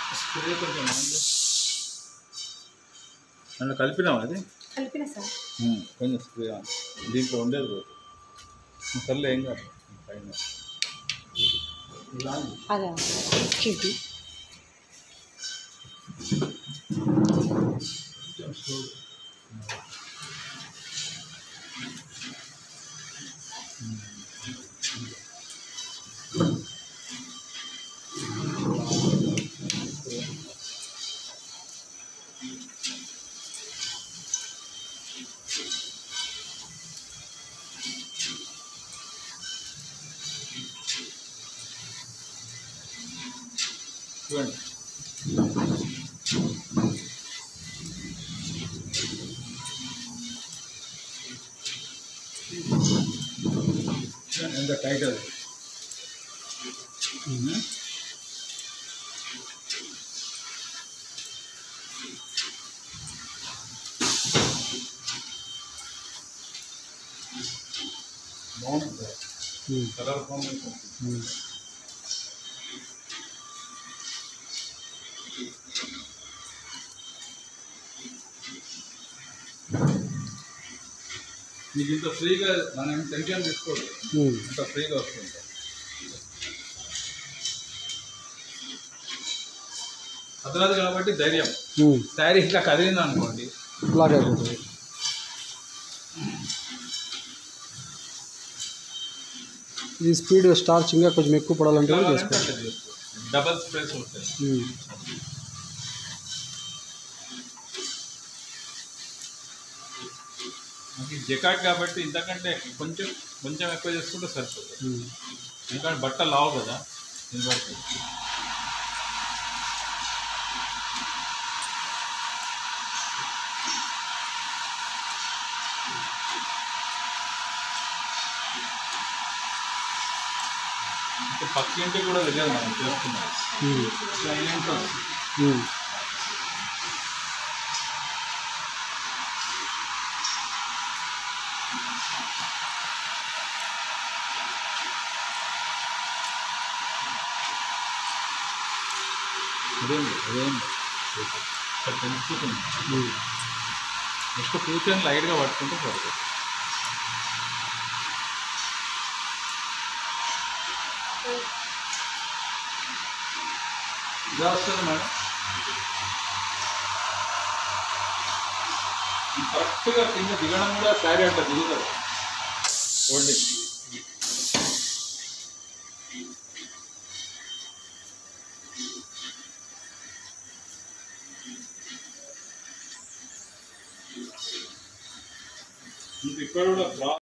Spray కొంచెం అందులో కలిపినావు అది కలిపిన సార్ ఉమ్, కొంచెం స్ప్రే దీంట్లో ఉండేది పోదు. సర్లే ఏం కాదు పైన అదే చీటి చూడండి చూడండి ఎంత టైట్ అది ఉమ్. బాగుంటుంది కలర్ కాంబినేషన్ మీకు ఇంత ఫ్రీగా మనం ఏం టెన్షన్ తీసుకోవద్దు ఇంత ఫ్రీగా వస్తుంది అదరాదు కాబట్టి ధైర్యం శారీ ఇట్లా కదిలింది అనుకోండి బ్లాక్ అయిపోతుంది ఈ స్పీడ్ స్టార్చ్ ఇంకా కొంచెం ఎక్కువ పడాలంటే కూడా చేసుకోవాలి డబల్ స్ప్రేస్ వస్తాయి ఉమ్. మనకి జకాట్ కాబట్టి ఇంతకంటే కొంచెం కొంచెం ఎక్కువ చేసుకుంటే సరిపోతుంది ఉమ్. ఎందుకంటే బట్ట లావు కదా దీన్ని బట్టి ఇంకా పక్కింటి కూడా తెలియదు మనం చేస్తున్నాం ఉమ్. సైలెంట్ ఉమ్. అదేంటి అదేంటి ఇక్కడ పెంచుతుంది ఉమ్. నెక్స్ట్ కూర్చొని లైట్గా పట్టుకుంటే పడుతుంది ఇలా వస్తుంది మేడం కరెక్ట్గా కింద దిగడం కూడా శారీ అట్లా దిగుతుంది చూడండి ఇక్కడ కూడా